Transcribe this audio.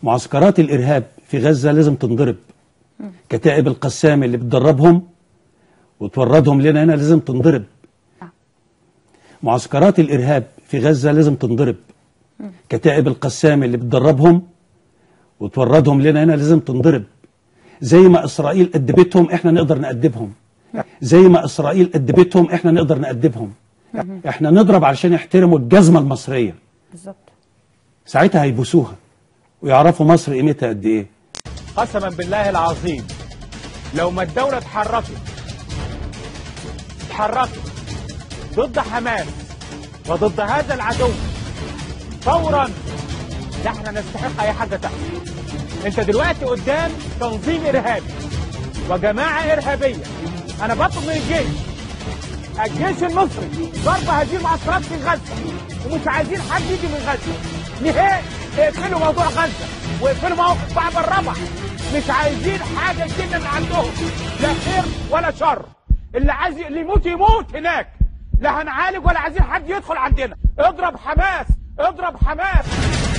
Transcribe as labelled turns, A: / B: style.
A: معسكرات الإرهاب في غزة لازم تنضرب كتائب القسام اللي بتدربهم وتوردهم لنا هنا لازم تنضرب معسكرات الإرهاب في غزة لازم تنضرب كتائب القسام اللي بتدربهم وتوردهم لنا هنا لازم تنضرب زي ما إسرائيل أدبتهم إحنا نقدر نأدبهم زي ما إسرائيل أدبتهم إحنا نقدر نأدبهم إحنا نضرب علشان يحترموا الجزمة المصرية
B: بالظبط
A: ساعتها هيبوسوها ويعرفوا مصر قيمتها قد إيه
C: قسما بالله العظيم لو ما الدولة اتحركت اتحركت ضد حماس وضد هذا العدو فورا لا احنا نستحق اي حاجة تحصل انت دلوقتي قدام تنظيم ارهابي وجماعة ارهابية انا بطلب من الجيش الجيش المصري ضرب هذه المعسكرات في غزة ومش عايزين حد يجي من غزة نهائي اقفلوا موضوع غزة واقفلوا موقف بعد الربع مش عايزين حاجة جدا من عندهم لا خير ولا شر اللي عايز اللي يموت يموت هناك لا هنعالج ولا عايزين حد يدخل عندنا اضرب حماس اضرب حماس